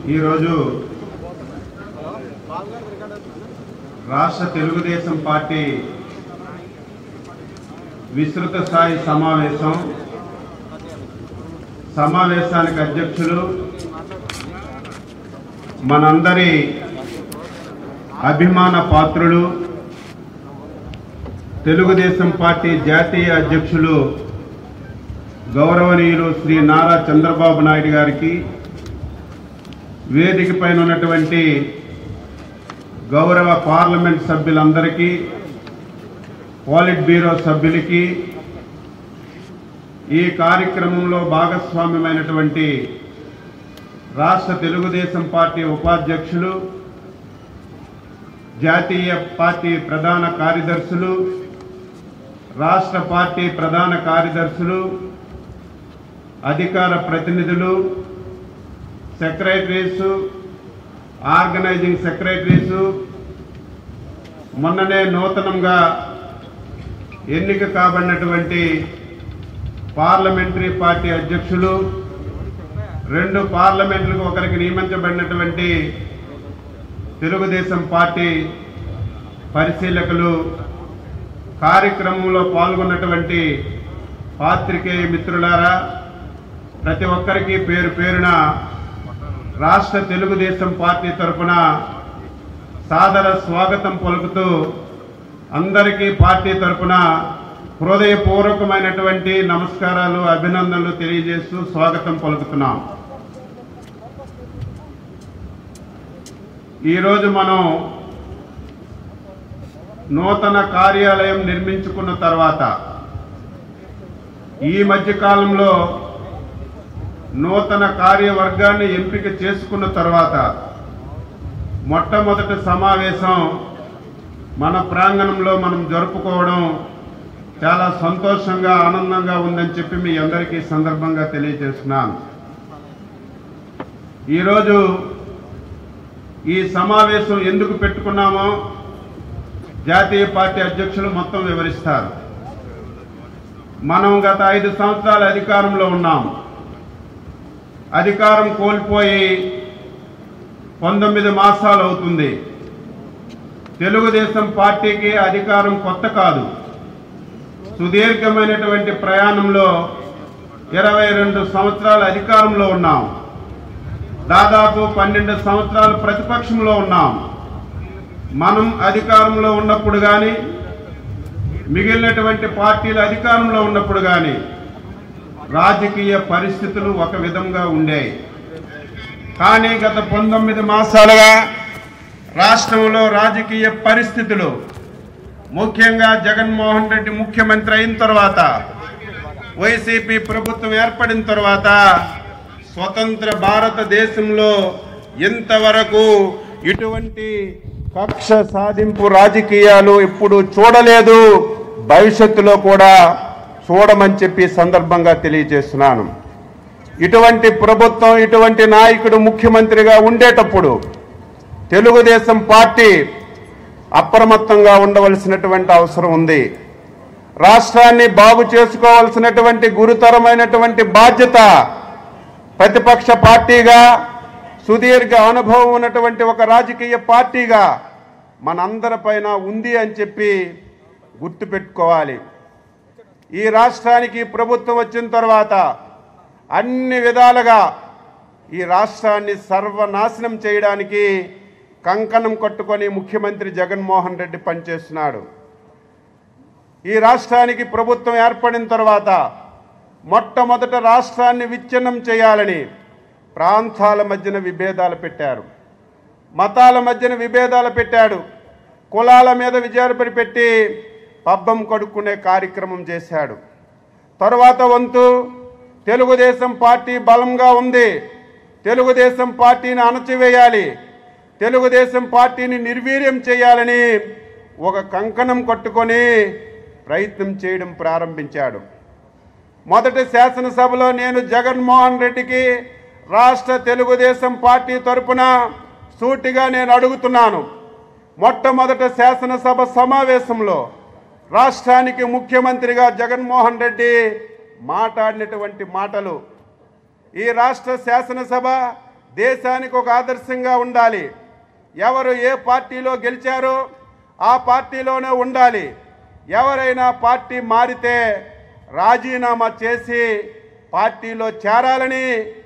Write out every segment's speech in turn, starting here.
ఈరోజు రాష్ట్ర తెలుగుదేశం పార్టీ విస్తృత స్థాయి సమావేశం సమావేశానికి అధ్యక్షులు మనందరి అభిమాన పాత్రులు తెలుగుదేశం పార్టీ జాతీయ అధ్యక్షులు గౌరవనీయులు శ్రీ నారా చంద్రబాబు నాయుడు గారికి వేదిక పైన ఉన్నటువంటి గౌరవ పార్లమెంట్ సభ్యులందరికీ పాలిట్ బ్యూరో సభ్యులకి ఈ కార్యక్రమంలో భాగస్వామ్యమైనటువంటి రాష్ట్ర తెలుగుదేశం పార్టీ ఉపాధ్యక్షులు జాతీయ పార్టీ ప్రధాన కార్యదర్శులు రాష్ట్ర పార్టీ ప్రధాన కార్యదర్శులు అధికార ప్రతినిధులు సెక్రటరీస్ ఆర్గనైజింగ్ సెక్రటరీస్ మొన్ననే నూతనంగా ఎన్నిక కాబడినటువంటి పార్లమెంటరీ పార్టీ అధ్యక్షులు రెండు పార్లమెంట్లకు ఒకరికి నియమించబడినటువంటి తెలుగుదేశం పార్టీ పరిశీలకులు కార్యక్రమంలో పాల్గొన్నటువంటి పాత్రికేయ మిత్రులారా ప్రతి ఒక్కరికి పేరు పేరున రాష్ట్ర తెలుగుదేశం పార్టీ తరఫున సాదర స్వాగతం పలుకుతూ అందరికీ పార్టీ తరఫున హృదయపూర్వకమైనటువంటి నమస్కారాలు అభినందనలు తెలియజేస్తూ స్వాగతం పలుకుతున్నాం ఈరోజు మనం నూతన కార్యాలయం నిర్మించుకున్న తర్వాత ఈ మధ్య కాలంలో నూతన కార్యవర్గాన్ని ఎంపిక చేసుకున్న తర్వాత మొట్టమొదటి సమావేశం మన ప్రాంగణంలో మనం జరుపుకోవడం చాలా సంతోషంగా ఆనందంగా ఉందని చెప్పి మీ అందరికీ ఈ సందర్భంగా తెలియజేస్తున్నాను ఈరోజు ఈ సమావేశం ఎందుకు పెట్టుకున్నామో జాతీయ పార్టీ అధ్యక్షులు మొత్తం వివరిస్తారు మనం గత ఐదు సంవత్సరాల అధికారంలో ఉన్నాం అధికారం కోల్పోయి పంతొమ్మిది మాసాలు అవుతుంది తెలుగుదేశం పార్టీకి అధికారం కొత్త కాదు సుదీర్ఘమైనటువంటి ప్రయాణంలో ఇరవై రెండు సంవత్సరాల అధికారంలో ఉన్నాం దాదాపు పన్నెండు సంవత్సరాలు ప్రతిపక్షంలో ఉన్నాం మనం అధికారంలో ఉన్నప్పుడు కానీ మిగిలినటువంటి పార్టీలు అధికారంలో ఉన్నప్పుడు కానీ రాజకీయ పరిస్థితులు ఒక విధంగా ఉండేవి కానీ గత పంతొమ్మిది మాసాలుగా రాష్ట్రంలో రాజకీయ పరిస్థితులు ముఖ్యంగా జగన్మోహన్ రెడ్డి ముఖ్యమంత్రి అయిన తర్వాత వైసీపీ ప్రభుత్వం ఏర్పడిన తర్వాత స్వతంత్ర భారతదేశంలో ఇంతవరకు ఇటువంటి కక్ష సాధింపు రాజకీయాలు ఇప్పుడు చూడలేదు భవిష్యత్తులో కూడా చూడమని చెప్పి ఈ సందర్భంగా తెలియజేస్తున్నాను ఇటువంటి ప్రభుత్వం ఇటువంటి నాయకుడు ముఖ్యమంత్రిగా ఉండేటప్పుడు తెలుగుదేశం పార్టీ అప్రమత్తంగా ఉండవలసినటువంటి అవసరం ఉంది రాష్ట్రాన్ని బాగు చేసుకోవాల్సినటువంటి గురుతరమైనటువంటి బాధ్యత ప్రతిపక్ష పార్టీగా సుదీర్ఘ అనుభవం ఉన్నటువంటి ఒక రాజకీయ పార్టీగా మనందరిపైన ఉంది అని చెప్పి గుర్తుపెట్టుకోవాలి ఈ రాష్ట్రానికి ప్రభుత్వం వచ్చిన తర్వాత అన్ని విధాలుగా ఈ రాష్ట్రాన్ని సర్వనాశనం చేయడానికి కంకణం కట్టుకొని ముఖ్యమంత్రి జగన్మోహన్ రెడ్డి పనిచేస్తున్నాడు ఈ రాష్ట్రానికి ప్రభుత్వం ఏర్పడిన తర్వాత మొట్టమొదట రాష్ట్రాన్ని విచ్ఛిన్నం చేయాలని ప్రాంతాల మధ్యన విభేదాలు పెట్టారు మతాల మధ్యన విభేదాలు పెట్టాడు కులాల మీద విజయాలు పెట్టి పబ్బం కడుక్కునే కార్యక్రమం చేశాడు తరువాత వంతు తెలుగుదేశం పార్టీ బలంగా ఉంది తెలుగుదేశం పార్టీని అణచివేయాలి తెలుగుదేశం పార్టీని నిర్వీర్యం చేయాలని ఒక కంకణం కట్టుకొని ప్రయత్నం చేయడం ప్రారంభించాడు మొదటి శాసనసభలో నేను జగన్మోహన్ రెడ్డికి రాష్ట్ర తెలుగుదేశం పార్టీ తరపున సూటిగా నేను అడుగుతున్నాను మొట్టమొదట శాసనసభ సమావేశంలో రాష్ట్రానికి ముఖ్యమంత్రిగా జగన్మోహన్ రెడ్డి మాట్లాడినటువంటి మాటలు ఈ రాష్ట్ర శాసనసభ దేశానికి ఒక ఆదర్శంగా ఉండాలి ఎవరు ఏ పార్టీలో గెలిచారో ఆ పార్టీలోనే ఉండాలి ఎవరైనా పార్టీ మారితే రాజీనామా చేసి పార్టీలో చేరాలని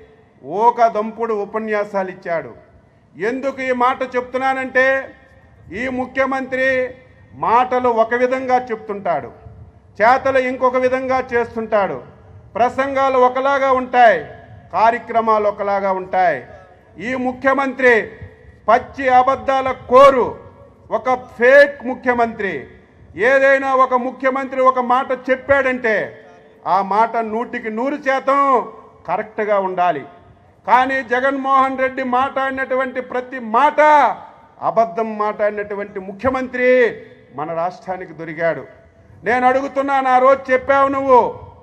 ఓక దంపుడు ఉపన్యాసాలు ఇచ్చాడు ఎందుకు ఈ మాట చెప్తున్నానంటే ఈ ముఖ్యమంత్రి మాటలు ఒక విధంగా చెప్తుంటాడు చేతలు ఇంకొక విధంగా చేస్తుంటాడు ప్రసంగాలు ఒకలాగా ఉంటాయి కార్యక్రమాలు ఒకలాగా ఉంటాయి ఈ ముఖ్యమంత్రి పచ్చి అబద్ధాల కోరు ఒక ఫేక్ ముఖ్యమంత్రి ఏదైనా ఒక ముఖ్యమంత్రి ఒక మాట చెప్పాడంటే ఆ మాట నూటికి నూరు శాతం కరెక్ట్గా ఉండాలి కానీ జగన్మోహన్ రెడ్డి మాట్లాడినటువంటి ప్రతి మాట అబద్ధం మాట్లాడినటువంటి ముఖ్యమంత్రి మన రాష్ట్రానికి దొరికాడు నేను అడుగుతున్నాను ఆ రోజు చెప్పావు నువ్వు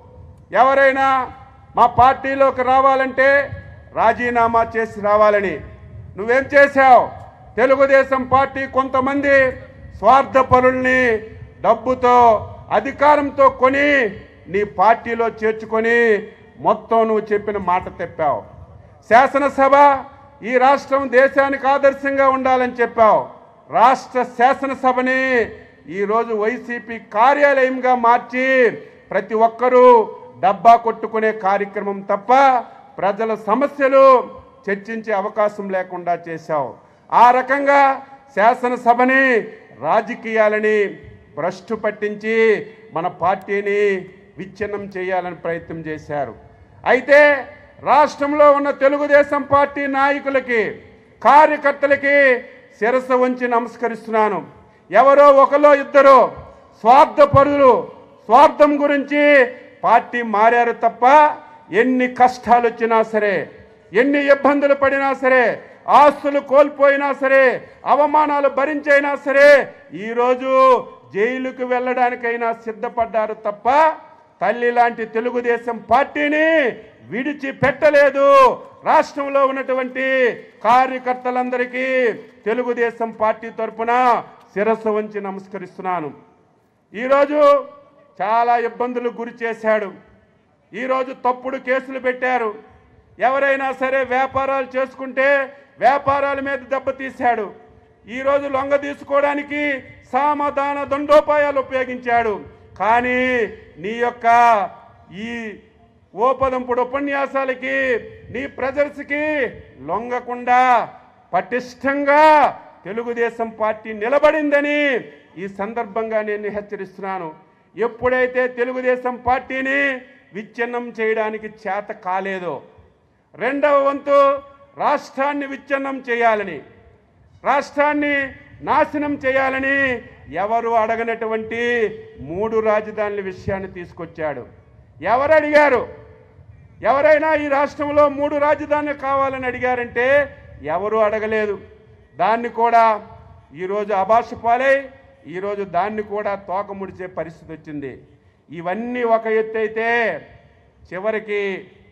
ఎవరైనా మా పార్టీలోకి రావాలంటే రాజీనామా చేసి రావాలని నువ్వేం చేశావు తెలుగుదేశం పార్టీ కొంతమంది స్వార్థపరుల్ని డబ్బుతో అధికారంతో కొని నీ పార్టీలో చేర్చుకొని మొత్తం నువ్వు చెప్పిన మాట తెప్పావు శాసనసభ ఈ రాష్ట్రం దేశానికి ఆదర్శంగా ఉండాలని చెప్పావు రాష్ట్ర శాసనసభని ఈరోజు వైసీపీ కార్యాలయంగా మార్చి ప్రతి ఒక్కరూ డబ్బా కొట్టుకునే కార్యక్రమం తప్ప ప్రజల సమస్యలు చర్చించే అవకాశం లేకుండా చేశావు ఆ రకంగా శాసనసభని రాజకీయాలని భ్రష్టు పట్టించి మన పార్టీని విచ్ఛిన్నం చేయాలని ప్రయత్నం చేశారు అయితే రాష్ట్రంలో ఉన్న తెలుగుదేశం పార్టీ నాయకులకి కార్యకర్తలకి శిరస వంచి నమస్కరిస్తున్నాను ఎవరో ఒకలో ఇద్దరు స్వార్థపరులు స్వార్థం గురించి పార్టీ మారారు తప్ప ఎన్ని కష్టాలు వచ్చినా సరే ఎన్ని ఇబ్బందులు పడినా సరే ఆస్తులు కోల్పోయినా సరే అవమానాలు భరించైనా సరే ఈరోజు జైలుకు వెళ్ళడానికైనా సిద్ధపడ్డారు తప్ప తల్లి లాంటి తెలుగుదేశం పార్టీని విడిచిపెట్టలేదు రాష్ట్రంలో ఉన్నటువంటి కార్యకర్తలందరికీ తెలుగుదేశం పార్టీ తరపున శిరస్సు వంచి నమస్కరిస్తున్నాను ఈరోజు చాలా ఇబ్బందులు గురి చేశాడు ఈరోజు తప్పుడు కేసులు పెట్టారు ఎవరైనా సరే వ్యాపారాలు చేసుకుంటే వ్యాపారాల మీద దెబ్బతీశాడు ఈరోజు లొంగ తీసుకోవడానికి సామధాన దండోపాయాలు ఉపయోగించాడు కానీ నీ యొక్క ఈ ఓపదంపుడు ఉపన్యాసాలకి నీ ప్రజర్స్కి లొంగకుండా పటిష్టంగా తెలుగుదేశం పార్టీ నిలబడిందని ఈ సందర్భంగా నేను హెచ్చరిస్తున్నాను ఎప్పుడైతే తెలుగుదేశం పార్టీని విచ్ఛిన్నం చేయడానికి చేత కాలేదో రెండవ వంతు రాష్ట్రాన్ని విచ్ఛిన్నం చేయాలని రాష్ట్రాన్ని నాశనం చేయాలని ఎవరు అడగనటువంటి మూడు రాజధానుల విషయాన్ని తీసుకొచ్చాడు ఎవరు అడిగారు ఎవరైనా ఈ రాష్ట్రంలో మూడు రాజధానులు కావాలని అడిగారంటే ఎవరు అడగలేదు దాన్ని కూడా ఈరోజు అభాష పాలై ఈరోజు దాన్ని కూడా తోక ముడిచే పరిస్థితి వచ్చింది ఇవన్నీ ఒక ఎత్తు అయితే చివరికి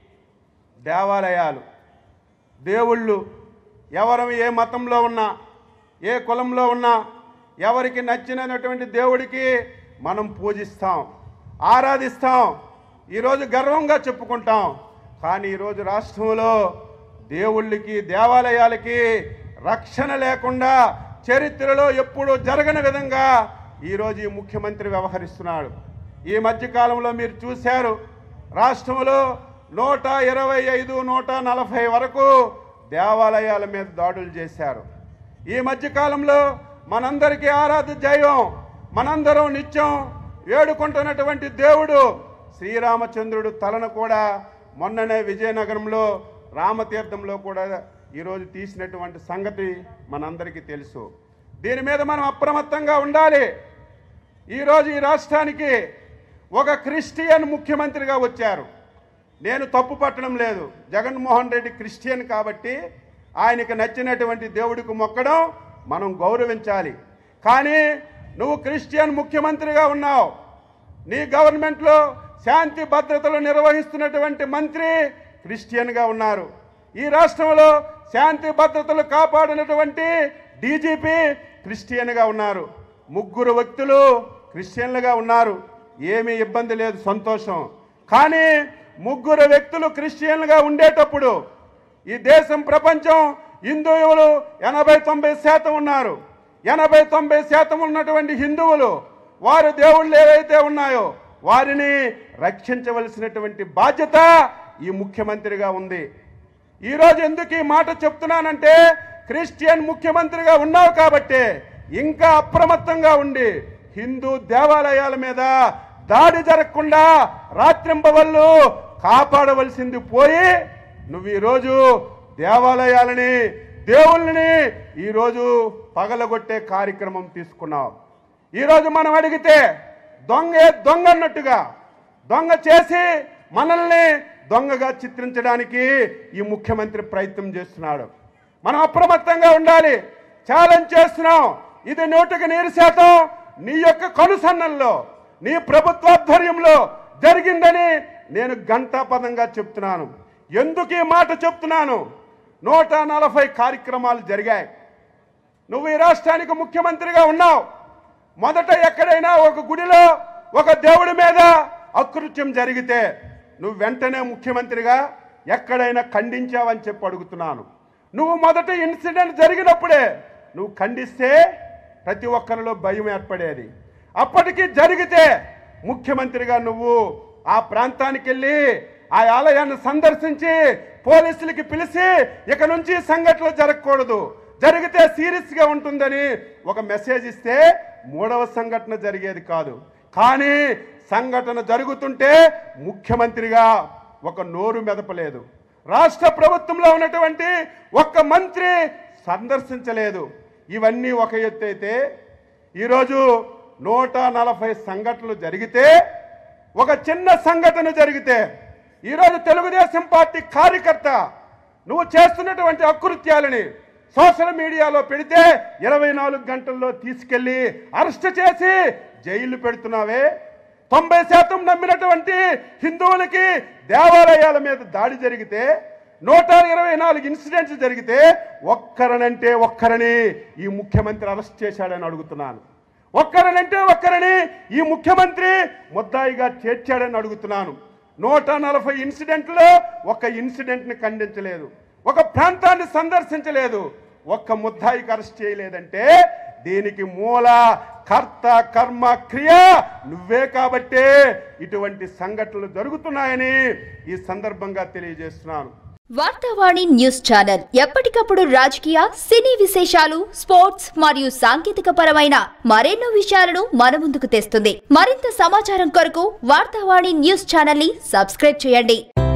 దేవాలయాలు దేవుళ్ళు ఎవరు ఏ మతంలో ఉన్నా ఏ కులంలో ఉన్నా ఎవరికి నచ్చినటువంటి దేవుడికి మనం పూజిస్తాం ఆరాధిస్తాం ఈరోజు గర్వంగా చెప్పుకుంటాం కానీ ఈరోజు రాష్ట్రంలో దేవుళ్ళకి దేవాలయాలకి రక్షణ లేకుండా చరిత్రలో ఎప్పుడూ జరగని విధంగా ఈరోజు ఈ ముఖ్యమంత్రి వ్యవహరిస్తున్నాడు ఈ మధ్యకాలంలో మీరు చూశారు రాష్ట్రంలో నూట ఇరవై ఐదు నూట నలభై వరకు దేవాలయాల మీద దాడులు చేశారు ఈ మధ్యకాలంలో మనందరికీ ఆరాధ జయం మనందరం నిత్యం వేడుకుంటున్నటువంటి దేవుడు శ్రీరామచంద్రుడు తలను కూడా మొన్ననే విజయనగరంలో రామతీర్థంలో కూడా ఈరోజు తీసినటువంటి సంగతి మనందరికీ తెలుసు దీని మీద మనం అప్రమత్తంగా ఉండాలి ఈరోజు ఈ రాష్ట్రానికి ఒక క్రిస్టియన్ ముఖ్యమంత్రిగా వచ్చారు నేను తప్పు పట్టడం లేదు జగన్మోహన్ రెడ్డి క్రిస్టియన్ కాబట్టి ఆయనకి నచ్చినటువంటి దేవుడికి మొక్కడం మనం గౌరవించాలి కానీ నువ్వు క్రిస్టియన్ ముఖ్యమంత్రిగా ఉన్నావు నీ గవర్నమెంట్లో శాంతి భద్రతలు నిర్వహిస్తున్నటువంటి మంత్రి క్రిస్టియన్గా ఉన్నారు ఈ రాష్ట్రంలో శాంతి భద్రతలు కాపాడినటువంటి డీజీపీ క్రిస్టియన్గా ఉన్నారు ముగ్గురు వ్యక్తులు క్రిస్టియన్లుగా ఉన్నారు ఏమీ ఇబ్బంది లేదు సంతోషం కానీ ముగ్గురు వ్యక్తులు క్రిస్టియన్లుగా ఉండేటప్పుడు ఈ దేశం ప్రపంచం హిందువులు ఎనభై తొంభై శాతం ఉన్నారు ఎనభై తొంభై శాతం ఉన్నటువంటి హిందువులు వారి దేవుళ్ళు ఏవైతే ఉన్నాయో వారిని రక్షించవలసినటువంటి బాధ్యత ఈ ముఖ్యమంత్రిగా ఉంది ఈరోజు ఎందుకు ఈ మాట చెప్తున్నానంటే క్రిస్టియన్ ముఖ్యమంత్రిగా ఉన్నావు కాబట్టి ఇంకా అప్రమత్తంగా ఉండి హిందూ దేవాలయాల మీద దాడి జరగకుండా రాత్రింబవళ్ళు కాపాడవలసింది పోయి నువ్వు ఈరోజు దేవాలయాలని దేవుళ్ళని ఈరోజు పగలగొట్టే కార్యక్రమం తీసుకున్నావు ఈరోజు మనం అడిగితే దొంగే దొంగ అన్నట్టుగా దొంగ చేసి మనల్ని దొంగగా చిత్రించడానికి ఈ ముఖ్యమంత్రి ప్రయత్నం చేస్తున్నాడు మనం అప్రమత్తంగా ఉండాలి ఛాలెంజ్ చేస్తున్నాం ఇది నూటికి నీరు శాతం నీ యొక్క కనుసన్నల్లో నీ ప్రభుత్వాధ్వర్యంలో జరిగిందని నేను గంటాపదంగా చెప్తున్నాను ఎందుకు ఈ మాట చెప్తున్నాను నూట నలభై కార్యక్రమాలు జరిగాయి నువ్వు ఈ రాష్ట్రానికి ముఖ్యమంత్రిగా ఉన్నావు మొదట ఎక్కడైనా ఒక గుడిలో ఒక దేవుడి మీద అకృత్యం జరిగితే నువ్వు వెంటనే ముఖ్యమంత్రిగా ఎక్కడైనా ఖండించావని చెప్పి అడుగుతున్నాను నువ్వు మొదట ఇన్సిడెంట్ జరిగినప్పుడే నువ్వు ఖండిస్తే ప్రతి ఒక్కరిలో భయం ఏర్పడేది అప్పటికి జరిగితే ముఖ్యమంత్రిగా నువ్వు ఆ ప్రాంతానికి వెళ్ళి ఆ ఆలయాన్ని సందర్శించి పోలీసులకి పిలిచి ఇక నుంచి సంఘటనలు జరగకూడదు జరిగితే సీరియస్గా ఉంటుందని ఒక మెసేజ్ ఇస్తే మూడవ సంఘటన జరిగేది కాదు కానీ సంఘటన జరుగుతుంటే ముఖ్యమంత్రిగా ఒక నోరు మెదపలేదు రాష్ట్ర ప్రభుత్వంలో ఉన్నటువంటి ఒక్క మంత్రి సందర్శించలేదు ఇవన్నీ ఒక ఎత్తు అయితే ఈరోజు నూట నలభై సంఘటనలు జరిగితే ఒక చిన్న సంఘటన జరిగితే ఈరోజు తెలుగుదేశం పార్టీ కార్యకర్త నువ్వు చేస్తున్నటువంటి అకృత్యాలని సోషల్ మీడియాలో పెడితే ఇరవై నాలుగు గంటల్లో తీసుకెళ్లి అరెస్ట్ చేసి జైలు పెడుతున్నావే తొంభై శాతం నమ్మినటువంటి హిందువులకి దేవాలయాల మీద దాడి జరిగితే నూట ఇరవై నాలుగు ఇన్సిడెంట్స్ జరిగితే ఒక్కరనంటే ఒక్కరని ఈ ముఖ్యమంత్రి అరెస్ట్ చేశాడని అడుగుతున్నాను ఒక్కరనంటే ఒక్కరని ఈ ముఖ్యమంత్రి ముద్దాయిగా చేర్చాడని అడుగుతున్నాను నూట నలభై ఇన్సిడెంట్లో ఒక ఇన్సిడెంట్ని ఖండించలేదు ఒక ప్రాంతాన్ని సందర్శించలేదు ఒక్క ముద్దాయికి అరెస్ట్ చేయలేదంటే దీనికి మూల కర్త కర్మ క్రియ నువ్వే కాబట్టే ఇటువంటి సంఘటనలు జరుగుతున్నాయని ఈ సందర్భంగా తెలియజేస్తున్నాను వార్తావాణి న్యూస్ ఛానల్ ఎప్పటికప్పుడు రాజకీయ సినీ విశేషాలు స్పోర్ట్స్ మరియు సాంకేతిక పరమైన మరెన్నో విషయాలను మన ముందుకు తెస్తుంది మరింత సమాచారం కొరకు వార్తావాణి న్యూస్ ఛానల్ ని సబ్స్క్రైబ్ చేయండి